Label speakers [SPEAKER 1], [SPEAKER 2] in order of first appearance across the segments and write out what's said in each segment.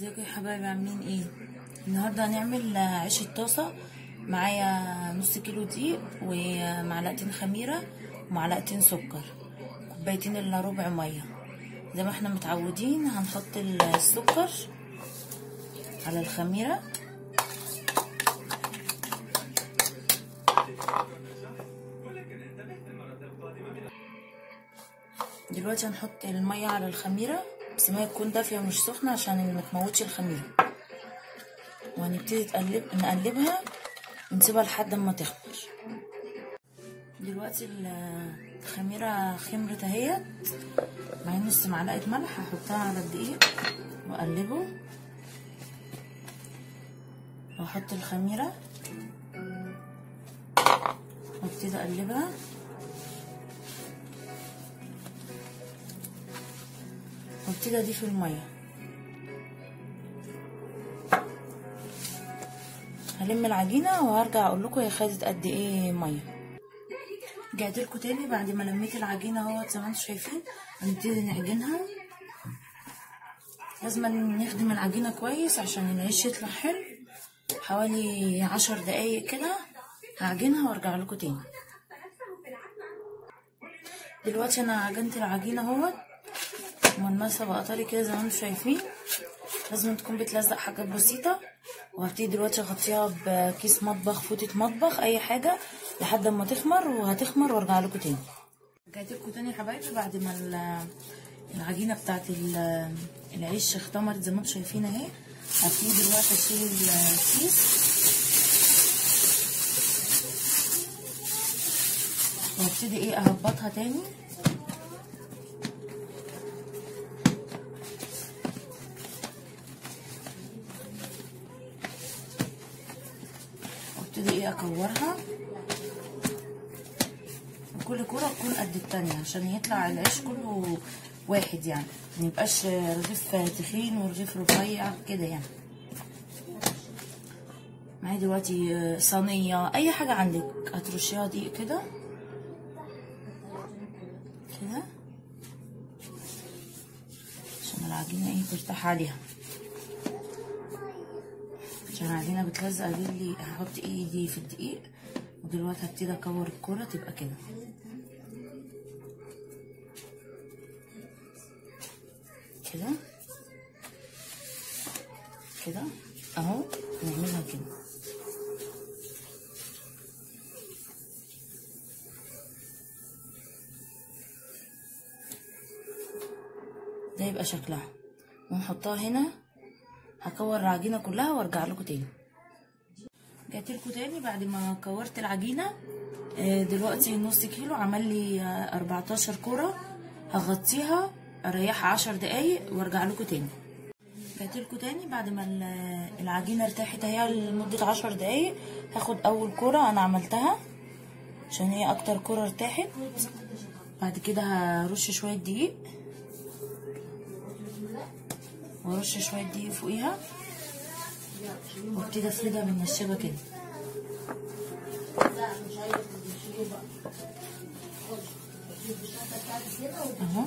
[SPEAKER 1] ازيكم يا حبايبي عاملين ايه النهارده هنعمل عيش الطاسه معايا نص كيلو دقيق ومعلقتين خميره ومعلقتين سكر كوبايتين الا ربع ميه زي ما احنا متعودين هنحط السكر على الخميره دلوقتي هنحط الميه على الخميره بس الميه تكون دافيه مش سخنه عشان ما تموتش الخميره وهنبتدي تقلب نقلبها ونسيبها لحد ما تخمر دلوقتي الخميره خمرت اهيت معايا نص معلقه ملح هحطها على الدقيق واقلبه واحط الخميره وابتدي اقلبها وابتدي اضيف الميه هلم العجينه وهرجع اقول لكم هي خدت قد ايه ميه رجعت لكم تاني بعد ما لميت العجينه اهوت زي ما انتم شايفين هنبتدي نعجنها لازم نخدم العجينه كويس عشان العيش يطلع حلو حوالي عشر دقايق كده هعجنها وارجع لكم تاني دلوقتي انا عجنت العجينه اهوت ملمسها بقى طري كده زي ما انتم شايفين لازم تكون بتلزق حاجات بسيطه وهبتدي دلوقتي اغطيها بكيس مطبخ فوطه مطبخ اي حاجه لحد ما تخمر وهتخمر وارجع لكم تاني رجعت لكم تاني يا حبايبي بعد ما العجينه بتاعت العيش اختمرت زي ما انتم شايفين اهي هبتدي دلوقتي اشيل الكيس وهبتدي ايه اهبطها تاني وابتدي ايه اكورها وكل كوره تكون قد التانية عشان يطلع العيش كله واحد يعني ميبقاش رغيف تخين ورغيف رفيع كده يعني معايا دلوقتي صينيه اي حاجه عندك هترشيها دقيق كده كده عشان العجينه ايه ترتاح عليها عشان العجينه بتلزق لي هحط ايدي في الدقيق ودلوقتي هبتدي اكور الكوره تبقى كده كده كده اهو نعملها كده ده يبقى شكلها ونحطها هنا هكور العجينه كلها وارجع لكم تاني جات لكم تاني بعد ما كورت العجينه دلوقتي نص كيلو عمل لي 14 كوره هغطيها اريحها 10 دقايق وارجع لكم تاني جات لكم تاني بعد ما العجينه ارتاحت اهي لمده 10 دقايق هاخد اول كوره انا عملتها عشان هي اكتر كوره ارتاحت بعد كده هرش شويه دقيق وارش شويه دقيق فوقيها وابتدي افردها بالنشابه كده اهو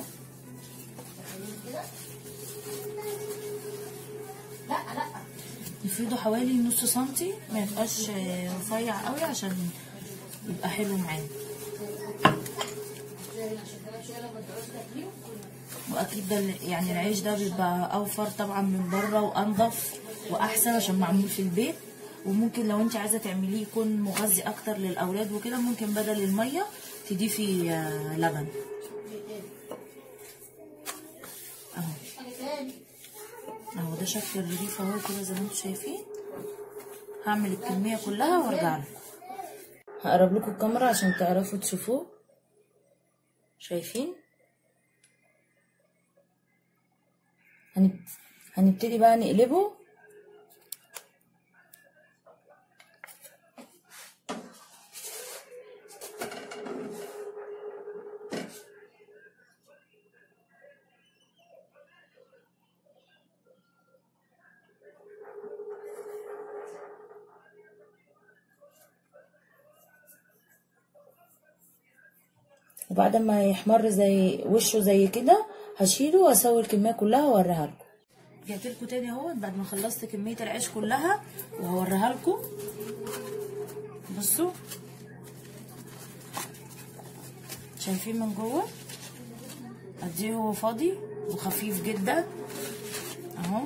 [SPEAKER 1] نفرده حوالي نص سنتي ما يبقاش رفيع قوي عشان يبقى حلو معانا واكيد ده يعني العيش ده بيبقى اوفر طبعا من بره وانضف واحسن عشان معمول في البيت وممكن لو انت عايزه تعمليه يكون مغذي اكتر للاولاد وكده ممكن بدل الميه تضيفي لبن اهو اهو ده شكل الرغيف اهو كده زي ما انتم شايفين هعمل الكميه كلها وارجع لكم هقرب لكم الكاميرا عشان تعرفوا تشوفوه شايفين هنبتدي بقى نقلبه وبعد ما يحمر زي وشه زي كده هشيله واسوي الكميه كلها واوريها لكم رجعت لكم تاني اهو بعد ما خلصت كميه العيش كلها وهوريها لكم بصوا شايفين من جوه قد ايه هو فاضي وخفيف جدا اهو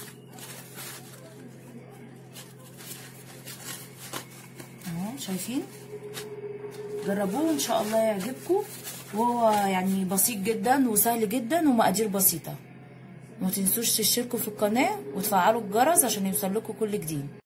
[SPEAKER 1] اهو شايفين جربوه ان شاء الله يعجبكم وهو يعني بسيط جدا وسهل جدا ومقادير بسيطه ما تنسوش تشتركوا في القناه وتفعلوا الجرس عشان يوصل لكم كل جديد